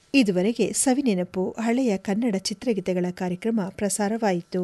ಇದುವರೆಗೆ ಸವಿನೆನಪು ಹಳೆಯ ಕನ್ನಡ ಚಿತ್ರಗೀತೆಗಳ ಕಾರ್ಯಕ್ರಮ ಪ್ರಸಾರವಾಯಿತು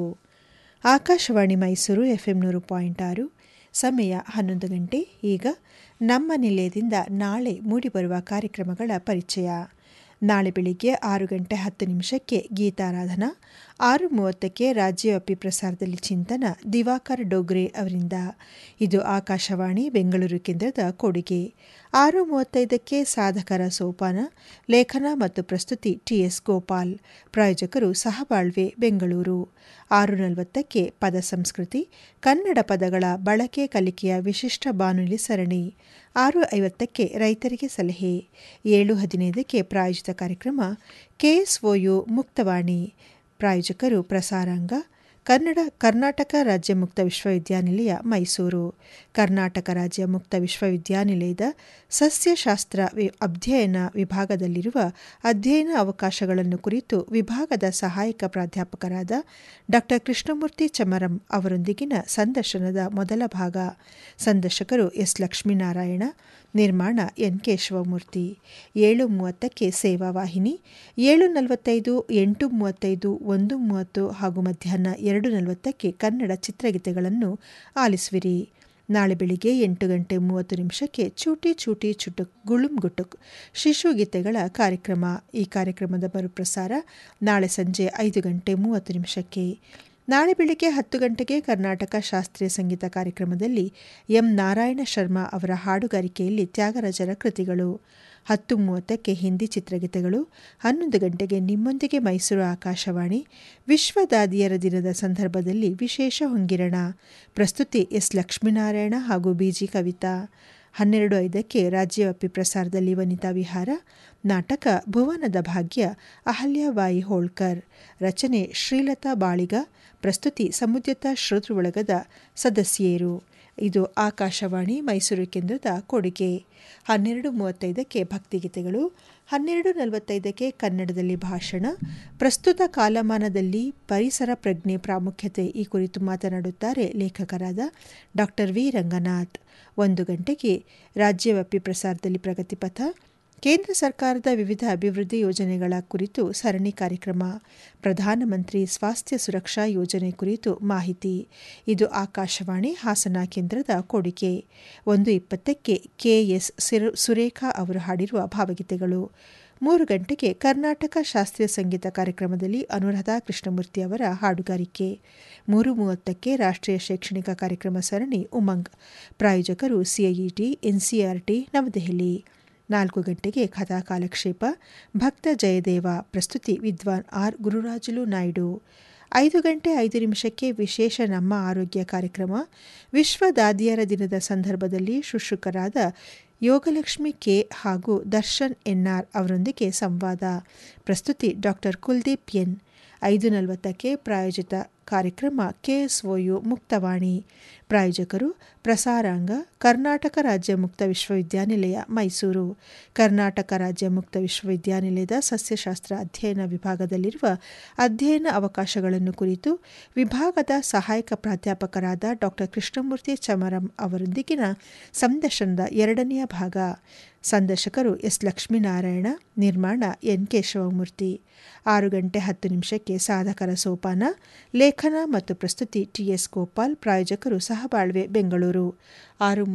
ಆಕಾಶವಾಣಿ ಮೈಸೂರು ಎಫ್ಎಂ ನೂರು ಪಾಯಿಂಟ್ ಆರು ಸಮಯ ಹನ್ನೊಂದು ಗಂಟೆ ಈಗ ನಮ್ಮ ನಿಲಯದಿಂದ ನಾಳೆ ಮೂಡಿಬರುವ ಕಾರ್ಯಕ್ರಮಗಳ ಪರಿಚಯ ನಾಳೆ ಬೆಳಿಗ್ಗೆ ಆರು ಗಂಟೆ ಹತ್ತು ನಿಮಿಷಕ್ಕೆ ಗೀತಾರಾಧನಾ ಆರು ಮೂವತ್ತಕ್ಕೆ ರಾಜ್ಯವ್ಯಾಪಿ ಪ್ರಸಾರದಲ್ಲಿ ಚಿಂತನ ದಿವಾಕರ್ ಡೋಗ್ರೆ ಅವರಿಂದ ಇದು ಆಕಾಶವಾಣಿ ಬೆಂಗಳೂರು ಕೇಂದ್ರದ ಕೊಡುಗೆ ಆರು ಮೂವತ್ತೈದಕ್ಕೆ ಸಾಧಕರ ಸೋಪಾನ ಲೇಖನ ಮತ್ತು ಪ್ರಸ್ತುತಿ ಟಿಎಸ್ ಗೋಪಾಲ್ ಪ್ರಾಯೋಜಕರು ಸಹಬಾಳ್ವೆ ಬೆಂಗಳೂರು ಆರು ನಲವತ್ತಕ್ಕೆ ಪದ ಸಂಸ್ಕೃತಿ ಕನ್ನಡ ಪದಗಳ ಬಳಕೆ ಕಲಿಕೆಯ ವಿಶಿಷ್ಟ ಬಾನುಲಿ ಸರಣಿ ಆರು ಐವತ್ತಕ್ಕೆ ರೈತರಿಗೆ ಸಲಹೆ ಏಳು ಹದಿನೈದಕ್ಕೆ ಪ್ರಾಯೋಜಿತ ಕಾರ್ಯಕ್ರಮ ಕೆಎಸ್ಒಯು ಮುಕ್ತವಾಣಿ ಪ್ರಾಯೋಜಕರು ಪ್ರಸಾರಾಂಗ ಕನ್ನಡ ಕರ್ನಾಟಕ ರಾಜ್ಯ ಮುಕ್ತ ವಿಶ್ವವಿದ್ಯಾನಿಲಯ ಮೈಸೂರು ಕರ್ನಾಟಕ ರಾಜ್ಯ ಮುಕ್ತ ವಿಶ್ವವಿದ್ಯಾನಿಲಯದ ಸಸ್ಯಶಾಸ್ತ್ರ ವಿ ಅಧ್ಯಯನ ವಿಭಾಗದಲ್ಲಿರುವ ಅಧ್ಯಯನ ಅವಕಾಶಗಳನ್ನು ಕುರಿತು ವಿಭಾಗದ ಸಹಾಯಕ ಪ್ರಾಧ್ಯಾಪಕರಾದ ಡಾ ಕೃಷ್ಣಮೂರ್ತಿ ಚಮರಂ ಅವರೊಂದಿಗಿನ ಸಂದರ್ಶನದ ಮೊದಲ ಭಾಗ ಸಂದರ್ಶಕರು ಎಸ್ ಲಕ್ಷ್ಮೀನಾರಾಯಣ ನಿರ್ಮಾಣ ಎನ್ ಕೇಶವಮೂರ್ತಿ ಏಳು ಮೂವತ್ತಕ್ಕೆ ಸೇವಾ ವಾಹಿನಿ ಏಳು ನಲವತ್ತೈದು ಎಂಟು ಮೂವತ್ತೈದು ಒಂದು ಮೂವತ್ತು ಹಾಗೂ ಮಧ್ಯಾಹ್ನ ಎರಡು ನಲವತ್ತಕ್ಕೆ ಕನ್ನಡ ಚಿತ್ರಗೀತೆಗಳನ್ನು ಆಲಿಸುವಿರಿ ನಾಳೆ ಬೆಳಿಗ್ಗೆ ಎಂಟು ಗಂಟೆ ಮೂವತ್ತು ನಿಮಿಷಕ್ಕೆ ಚೂಟಿ ಚೂಟಿ ಚುಟುಕ್ ಗುಳುಂ ಗುಟುಕ್ ಶಿಶುಗೀತೆಗಳ ಕಾರ್ಯಕ್ರಮ ಈ ಕಾರ್ಯಕ್ರಮದ ಮರುಪ್ರಸಾರ ನಾಳೆ ಸಂಜೆ ಐದು ಗಂಟೆ ಮೂವತ್ತು ನಿಮಿಷಕ್ಕೆ ನಾಳೆ ಬೆಳಿಗ್ಗೆ ಹತ್ತು ಗಂಟೆಗೆ ಕರ್ನಾಟಕ ಶಾಸ್ತ್ರೀಯ ಸಂಗೀತ ಕಾರ್ಯಕ್ರಮದಲ್ಲಿ ಎಂ ನಾರಾಯಣ ಶರ್ಮಾ ಅವರ ಹಾಡುಗಾರಿಕೆಯಲ್ಲಿ ತ್ಯಾಗರಾಜರ ಕೃತಿಗಳು ಹತ್ತು ಮೂವತ್ತಕ್ಕೆ ಹಿಂದಿ ಚಿತ್ರಗೀತೆಗಳು ಹನ್ನೊಂದು ಗಂಟೆಗೆ ನಿಮ್ಮೊಂದಿಗೆ ಮೈಸೂರು ಆಕಾಶವಾಣಿ ವಿಶ್ವ ದಾದಿಯರ ದಿನದ ಸಂದರ್ಭದಲ್ಲಿ ವಿಶೇಷ ಹೊಂಗಿರಣ ಪ್ರಸ್ತುತಿ ಎಸ್ ಲಕ್ಷ್ಮೀನಾರಾಯಣ ಹಾಗೂ ಬಿಜಿ ಕವಿತಾ ಹನ್ನೆರಡು ಐದಕ್ಕೆ ರಾಜ್ಯವ್ಯಾಪಿ ಪ್ರಸಾರದಲ್ಲಿ ವನಿತಾ ವಿಹಾರ ನಾಟಕ ಭುವನದ ಭಾಗ್ಯ ಅಹಲ್ಯಬಾಯಿ ಹೋಳ್ಕರ್ ರಚನೆ ಶ್ರೀಲತಾ ಬಾಳಿಗ ಪ್ರಸ್ತುತಿ ಸಮುದ್ಯತ ಶ್ರೋತೃವಳಗದ ಸದಸ್ಯರು ಇದು ಆಕಾಶವಾಣಿ ಮೈಸೂರು ಕೇಂದ್ರದ ಕೊಡುಗೆ ಹನ್ನೆರಡು ಮೂವತ್ತೈದಕ್ಕೆ ಭಕ್ತಿಗೀತೆಗಳು ಹನ್ನೆರಡು ನಲವತ್ತೈದಕ್ಕೆ ಕನ್ನಡದಲ್ಲಿ ಭಾಷಣ ಪ್ರಸ್ತುತ ಕಾಲಮಾನದಲ್ಲಿ ಪರಿಸರ ಪ್ರಜ್ಞೆ ಪ್ರಾಮುಖ್ಯತೆ ಈ ಕುರಿತು ಮಾತನಾಡುತ್ತಾರೆ ಲೇಖಕರಾದ ಡಾಕ್ಟರ್ ವಿ ರಂಗನಾಥ್ ಒಂದು ಗಂಟೆಗೆ ರಾಜ್ಯವ್ಯಾಪಿ ಪ್ರಸಾರದಲ್ಲಿ ಪ್ರಗತಿಪಥ ಕೇಂದ್ರ ಸರ್ಕಾರದ ವಿವಿಧ ಅಭಿವೃದ್ಧಿ ಯೋಜನೆಗಳ ಕುರಿತು ಸರಣಿ ಕಾರ್ಯಕ್ರಮ ಪ್ರಧಾನಮಂತ್ರಿ ಸ್ವಾಸ್ಥ್ಯ ಸುರಕ್ಷಾ ಯೋಜನೆ ಕುರಿತು ಮಾಹಿತಿ ಇದು ಆಕಾಶವಾಣಿ ಹಾಸನ ಕೇಂದ್ರದ ಕೊಡುಗೆ ಒಂದು ಇಪ್ಪತ್ತಕ್ಕೆ ಕೆಎಸ್ ಸುರೇಖಾ ಅವರು ಹಾಡಿರುವ ಭಾವಗೀತೆಗಳು ಮೂರು ಗಂಟೆಗೆ ಕರ್ನಾಟಕ ಶಾಸ್ತ್ರೀಯ ಸಂಗೀತ ಕಾರ್ಯಕ್ರಮದಲ್ಲಿ ಅನುರಾಧಾ ಕೃಷ್ಣಮೂರ್ತಿ ಅವರ ಹಾಡುಗಾರಿಕೆ ಮೂರು ಮೂವತ್ತಕ್ಕೆ ರಾಷ್ಟ್ರೀಯ ಶೈಕ್ಷಣಿಕ ಕಾರ್ಯಕ್ರಮ ಸರಣಿ ಉಮಂಗ್ ಪ್ರಾಯೋಜಕರು ಸಿಐಇಟಿ ಎನ್ಸಿಆರ್ಟಿ ನವದೆಹಲಿ ನಾಲ್ಕು ಗಂಟೆಗೆ ಕಥಾ ಕಾಲಕ್ಷೇಪ ಭಕ್ತ ಜಯದೇವ ಪ್ರಸ್ತುತಿ ವಿದ್ವಾನ್ ಆರ್ ಗುರುರಾಜುಲು ನಾಯ್ಡು ಐದು ಗಂಟೆ ಐದು ನಿಮಿಷಕ್ಕೆ ವಿಶೇಷ ನಮ್ಮ ಆರೋಗ್ಯ ಕಾರ್ಯಕ್ರಮ ವಿಶ್ವ ದಾದಿಯರ ದಿನದ ಸಂದರ್ಭದಲ್ಲಿ ಶುಶ್ರೂಷಕರಾದ ಯೋಗಲಕ್ಷ್ಮಿ ಕೆ ಹಾಗೂ ದರ್ಶನ್ ಎನ್ಆರ್ ಅವರೊಂದಿಗೆ ಸಂವಾದ ಪ್ರಸ್ತುತಿ ಡಾಕ್ಟರ್ ಕುಲ್ದೀಪ್ ಎನ್ ಐದು ನಲವತ್ತಕ್ಕೆ ಪ್ರಾಯೋಜಿತ ಕಾರ್ಯಕ್ರಮ ಕೆಎಸ್ಒಯು ಮುಕ್ತವಾಣಿ ಪ್ರಾಯೋಜಕರು ಪ್ರಸಾರಾಂಗ ಕರ್ನಾಟಕ ರಾಜ್ಯ ಮುಕ್ತ ವಿಶ್ವವಿದ್ಯಾನಿಲಯ ಮೈಸೂರು ಕರ್ನಾಟಕ ರಾಜ್ಯ ಮುಕ್ತ ವಿಶ್ವವಿದ್ಯಾನಿಲಯದ ಸಸ್ಯಶಾಸ್ತ್ರ ಅಧ್ಯಯನ ವಿಭಾಗದಲ್ಲಿರುವ ಅಧ್ಯಯನ ಅವಕಾಶಗಳನ್ನು ಕುರಿತು ವಿಭಾಗದ ಸಹಾಯಕ ಪ್ರಾಧ್ಯಾಪಕರಾದ ಡಾಕ್ಟರ್ ಕೃಷ್ಣಮೂರ್ತಿ ಚಮರಂ ಅವರೊಂದಿಗಿನ ಸಂದರ್ಶನದ ಎರಡನೆಯ ಭಾಗ ಸಂದರ್ಶಕರು ಎಸ್ ಲಕ್ಷ್ಮೀನಾರಾಯಣ ನಿರ್ಮಾಣ ಎನ್ ಕೇಶವಮೂರ್ತಿ ಆರು ಗಂಟೆ ಹತ್ತು ನಿಮಿಷಕ್ಕೆ ಸಾಧಕರ ಸೋಪಾನ ಲೇಖನ ಮತ್ತು ಪ್ರಸ್ತುತಿ ಟಿಎಸ್ ಗೋಪಾಲ್ ಪ್ರಾಯೋಜಕರು ಸಹಬಾಳ್ವೆ ಬೆಂಗಳೂರು ಆರು